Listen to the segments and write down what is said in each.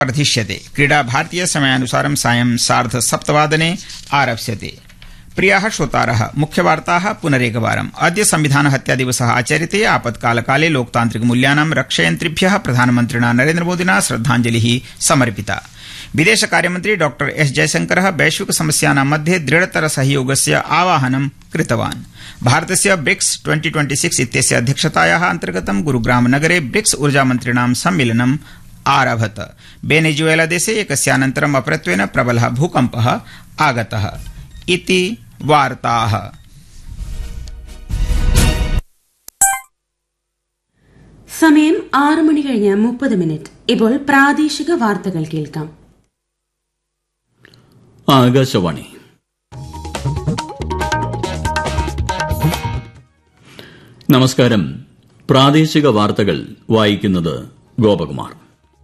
वर्धिष्यते क्रीडा भारतीय समयानुसारं सायं सार्ध सप्तवादने आरप्स्यते प्रियाः श्रोतारः मुख्यवार्ताः पुनरेकवारम् अद्य संविधान हत्या दिवसः आचर्यते आपत्कालकाले लोकतान्त्रिकमूल्यानां रक्षयन्त्रिभ्यः प्रधानमन्त्रिणा नरेन्द्रमोदिना श्रद्धाञ्जलिः समर्पिता विदेशकार्यमन्त्री डॉ एस जयशंकरः वैश्विक समस्यानां मध्ये दृढतर सहयोगस्य आवाहनं कृतवान् भारतस्य ब्रिक्स 2026 इत्यस्य अध्यक्षतायाः अन्तर्गतं गुरुग्राम नगरे ब्रिक्स ऊर्जामन्त्रिणां सम्मेलनम् आरभत वेनेजुएला देशे एकस्यानन्तरम् अपरत्वेन प्रबलः भूकम्पः आगतः इति वार्ताः സമയം ആറ് മണി കഴിഞ്ഞ് മുപ്പത് മിനിറ്റ് ഇപ്പോൾ പ്രാദേശിക വാർത്തകൾ കേൾക്കാം ആകാശവാണി നമസ്കാരം പ്രാദേശിക വാർത്തകൾ വായിക്കുന്നത് ഗോപകുമാർ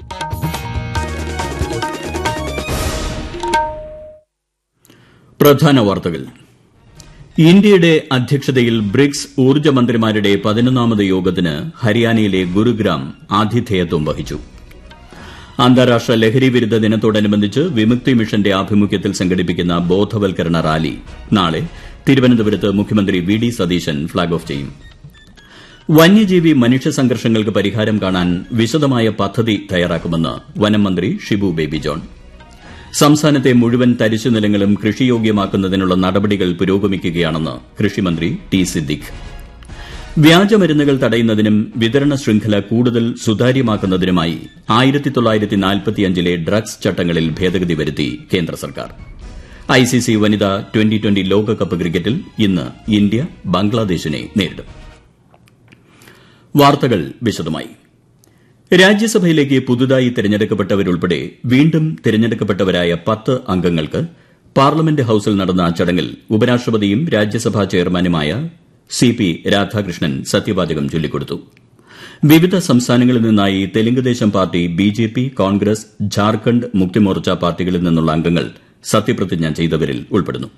പ്രധാന വാർത്തകൾ ഇന്ത്യയുടെ അധ്യക്ഷതയിൽ ബ്രിക്സ് ഊർജ്ജ മന്ത്രിമാരുടെ പതിനൊന്നാമത് യോഗത്തിന് ഹരിയാനയിലെ ഗുരുഗ്രാം ആതിഥേയത്വം വഹിച്ചു അന്താരാഷ്ട്ര ലഹരി വിരുദ്ധ ദിനത്തോടനുബന്ധിച്ച് വിമുക്തി മിഷന്റെ ആഭിമുഖ്യത്തിൽ സംഘടിപ്പിക്കുന്ന ബോധവൽക്കരണ റാലി നാളെ തിരുവനന്തപുരത്ത് മുഖ്യമന്ത്രി V D Satheesan flag off ചെയ്യും വന്യജീവി മനുഷ്യ സംഘർഷങ്ങൾക്ക് പരിഹാരം കാണാൻ വിശദമായ പദ്ധതി തയ്യാറാക്കുമെന്ന് വനം മന്ത്രി ഷിബു ബേബി ജോൺ സംസ്ഥാനത്തെ മുഴുവൻ തരിശു നിലങ്ങളും കൃഷിയോഗ്യമാക്കുന്നതിനുള്ള നടപടികൾ പുരോഗമിക്കുകയാണെന്ന് കൃഷിമന്ത്രി ടി സിദ്ദിഖ് വ്യാജമരുന്നുകൾ തടയുന്നതിനും വിതരണ ശൃംഖല കൂടുതൽ സുതാര്യമാക്കുന്നതിനുമായി ആയിരത്തി തൊള്ളായിരത്തി നാൽപ്പത്തിയഞ്ചിലെ ഡ്രഗ്സ് ചട്ടങ്ങളിൽ ഭേദഗതി വരുത്തി കേന്ദ്ര സർക്കാർ ഐസിസി വനിതാ ട്വന്റി ട്വന്റി ലോകകപ്പ് ക്രിക്കറ്റിൽ ഇന്ന് ഇന്ത്യ ബംഗ്ലാദേശിനെ നേരിടും വാർത്തകൾ വിശദമായി രാജ്യസഭയിലേക്ക് പുതുതായി തിരഞ്ഞെടുക്കപ്പെട്ടവരുൾപ്പെടെ വീണ്ടും തിരഞ്ഞെടുക്കപ്പെട്ടവരായ പത്ത് അംഗങ്ങൾക്ക് പാർലമെന്റ് ഹൌസിൽ നടന്ന ചടങ്ങിൽ ഉപരാഷ്ട്രപതിയും രാജ്യസഭാ ചെയർമാനുമായ സി പി രാധാകൃഷ്ണൻ സത്യവാചകം ചൊല്ലിക്കൊടുത്തു വിവിധ സംസ്ഥാനങ്ങളിൽ നിന്നായി തെലുങ്കുദേശം പാർട്ടി ബിജെപി കോൺഗ്രസ് ഝാർഖണ്ഡ് മുക്തിമോർച്ച പാർട്ടികളിൽ നിന്നുള്ള അംഗങ്ങൾ സത്യപ്രതിജ്ഞ ചെയ്തവരിൽ ഉൾപ്പെടുന്നു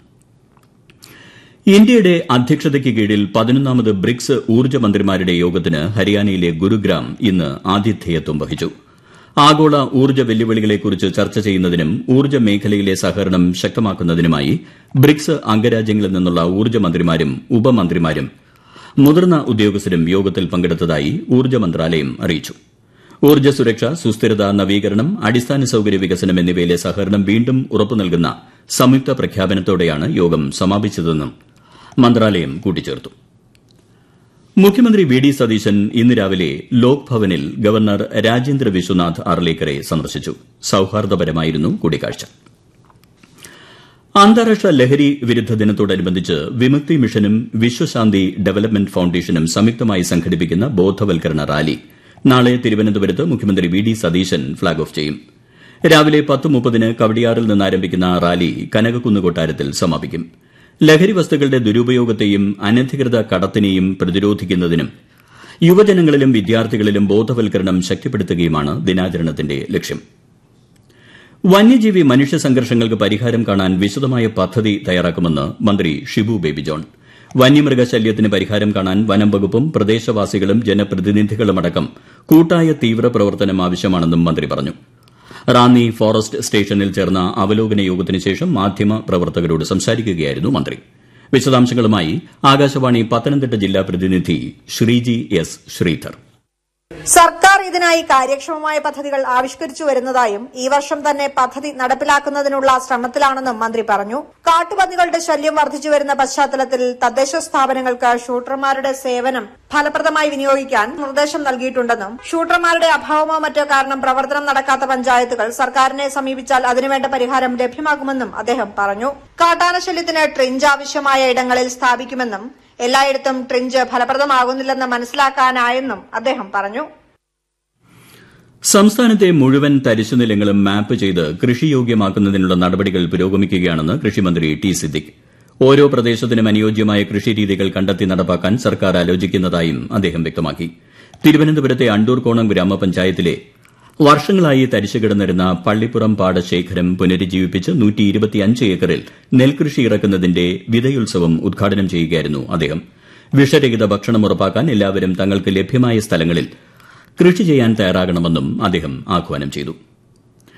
ഇന്ത്യയുടെ അധ്യക്ഷതയ്ക്ക് കീഴിൽ പതിനൊന്നാമത് ബ്രിക്സ് ഊർജ്ജ മന്ത്രിമാരുടെ യോഗത്തിന് ഹരിയാനയിലെ ഗുരുഗ്രാം ഇന്ന് ആതിഥേയത്വം വഹിച്ചു ആഗോള ഊർജ്ജ വെല്ലുവിളികളെക്കുറിച്ച് ചർച്ച ചെയ്യുന്നതിനും ഊർജ്ജ മേഖലയിലെ സഹകരണം ശക്തമാക്കുന്നതിനുമായി ബ്രിക്സ് അംഗരാജ്യങ്ങളിൽ നിന്നുള്ള ഊർജ്ജ മന്ത്രിമാരും ഉപമന്ത്രിമാരും മുതിർന്ന ഉദ്യോഗസ്ഥരും യോഗത്തിൽ പങ്കെടുത്തതായി ഊർജ്ജ മന്ത്രാലയം അറിയിച്ചു ഊർജ്ജ സുരക്ഷ സുസ്ഥിരത നവീകരണം അടിസ്ഥാന സൌകര്യ വികസനം എന്നിവയിലെ സഹകരണം വീണ്ടും ഉറപ്പു നൽകുന്ന സംയുക്ത പ്രഖ്യാപനത്തോടെയാണ് യോഗം സമാപിച്ചതെന്നും മന്ത്രാലയം കൂട്ടിച്ചേർത്തു മുഖ്യമന്ത്രി വി ഡി സതീശൻ ഇന്ന് രാവിലെ ലോക് ഭവനിൽ ഗവർണർ രാജേന്ദ്ര വിശ്വനാഥ് അർലേക്കറെ സന്ദർശിച്ചു സൌഹാർദ്ദപരമായിരുന്നു കൂടിക്കാഴ്ച അന്താരാഷ്ട്ര ലഹരി വിരുദ്ധ ദിനത്തോടനുബന്ധിച്ച് വിമുക്തി മിഷനും വിശ്വശാന്തി ഡെവലപ്മെന്റ് ഫൌണ്ടേഷനും സംയുക്തമായി സംഘടിപ്പിക്കുന്ന ബോധവൽക്കരണ റാലി നാളെ തിരുവനന്തപുരത്ത് മുഖ്യമന്ത്രി V D Satheesan flag off ചെയ്യും രാവിലെ പത്ത് മുപ്പതിന് കവടിയാറിൽ നിന്ന് ആരംഭിക്കുന്ന റാലി കനകക്കുന്ന് കൊട്ടാരത്തിൽ സമാപിക്കും ലഹരി വസ്തുക്കളുടെ ദുരുപയോഗത്തെയും അനധികൃത കടത്തിനെയും പ്രതിരോധിക്കുന്നതിനും യുവജനങ്ങളിലും വിദ്യാർത്ഥികളിലും ബോധവൽക്കരണം ശക്തിപ്പെടുത്തുകയുമാണ് ദിനാചരണത്തിന്റെ ലക്ഷ്യം വന്യജീവി മനുഷ്യ സംഘർഷങ്ങൾക്ക് പരിഹാരം കാണാൻ വിശദമായ പദ്ധതി തയ്യാറാക്കുമെന്ന് മന്ത്രി ഷിബു ബേബി ജോൺ വന്യമൃഗശല്യത്തിന് പരിഹാരം കാണാൻ വനം വകുപ്പും പ്രദേശവാസികളും ജനപ്രതിനിധികളുമടക്കം കൂട്ടായ തീവ്രപ്രവർത്തനം ആവശ്യമാണെന്നും മന്ത്രി പറഞ്ഞു റാന്നി ഫോറസ്റ്റ് സ്റ്റേഷനിൽ ചേർന്ന അവലോകന യോഗത്തിന് ശേഷം മാധ്യമ പ്രവർത്തകരോട് സംസാരിക്കുകയായിരുന്നു മന്ത്രി വിശദാംശങ്ങളുമായി ആകാശവാണി പത്തനംതിട്ട ജില്ലാ പ്രതിനിധി ശ്രീജി എസ് ശ്രീധർ സർക്കാർ ഇതിനായി കാര്യക്ഷമമായ പദ്ധതികൾ ആവിഷ്കരിച്ചു വരുന്നതായും ഈ വർഷം തന്നെ പദ്ധതി നടപ്പിലാക്കുന്നതിനുള്ള ശ്രമത്തിലാണെന്നും മന്ത്രി പറഞ്ഞു കാട്ടുപന്നികളുടെ ശല്യം വർദ്ധിച്ചു വരുന്ന പശ്ചാത്തലത്തിൽ തദ്ദേശ സ്ഥാപനങ്ങൾക്ക് ഷൂട്ടർമാരുടെ സേവനം ഫലപ്രദമായി വിനിയോഗിക്കാൻ നിർദ്ദേശം നൽകിയിട്ടുണ്ടെന്നും ഷൂട്ടർമാരുടെ അഭാവമോ മറ്റോ കാരണം പ്രവർത്തനം നടക്കാത്ത പഞ്ചായത്തുകൾ സർക്കാരിനെ സമീപിച്ചാൽ അതിനുവേണ്ട പരിഹാരം ലഭ്യമാകുമെന്നും അദ്ദേഹം പറഞ്ഞു കാട്ടാന ശല്യത്തിന് ട്രിഞ്ച് ആവശ്യമായ ഇടങ്ങളിൽ സ്ഥാപിക്കുമെന്നും എല്ലായിടത്തും ട്രിഞ്ച് ഫലപ്രദമാകുന്നില്ലെന്ന് മനസ്സിലാക്കാനായെന്നും അദ്ദേഹം പറഞ്ഞു സംസ്ഥാനത്തെ മുഴുവൻ തരിശുനിലങ്ങളും മാപ്പ് ചെയ്ത് കൃഷിയോഗ്യമാക്കുന്നതിനുള്ള നടപടികൾ പുരോഗമിക്കുകയാണെന്ന് കൃഷിമന്ത്രി ടി സിദ്ദിഖ് ഓരോ പ്രദേശത്തിനും അനുയോജ്യമായ കൃഷിരീതികൾ കണ്ടെത്തി നടപ്പാക്കാൻ സർക്കാർ ആലോചിക്കുന്നതായും അദ്ദേഹം വ്യക്തമാക്കി തിരുവനന്തപുരത്തെ അണ്ടൂർകോണം ഗ്രാമപഞ്ചായത്തിലെ വർഷങ്ങളായി തരിശു കിടന്നിരുന്ന പള്ളിപ്പുറം പാടശേഖരം പുനരുജ്ജീവിപ്പിച്ച് ഏക്കറിൽ നെൽകൃഷി ഇറക്കുന്നതിന്റെ വിതയുത്സവം ഉദ്ഘാടനം ചെയ്യുകയായിരുന്നു അദ്ദേഹം വിഷരഹിത ഭക്ഷണം ഉറപ്പാക്കാൻ എല്ലാവരും തങ്ങൾക്ക് ലഭ്യമായ സ്ഥലങ്ങളിൽ കൃഷി ചെയ്യാൻ തയ്യാറാകണമെന്നും അദ്ദേഹം ആഹ്വാനം ചെയ്തു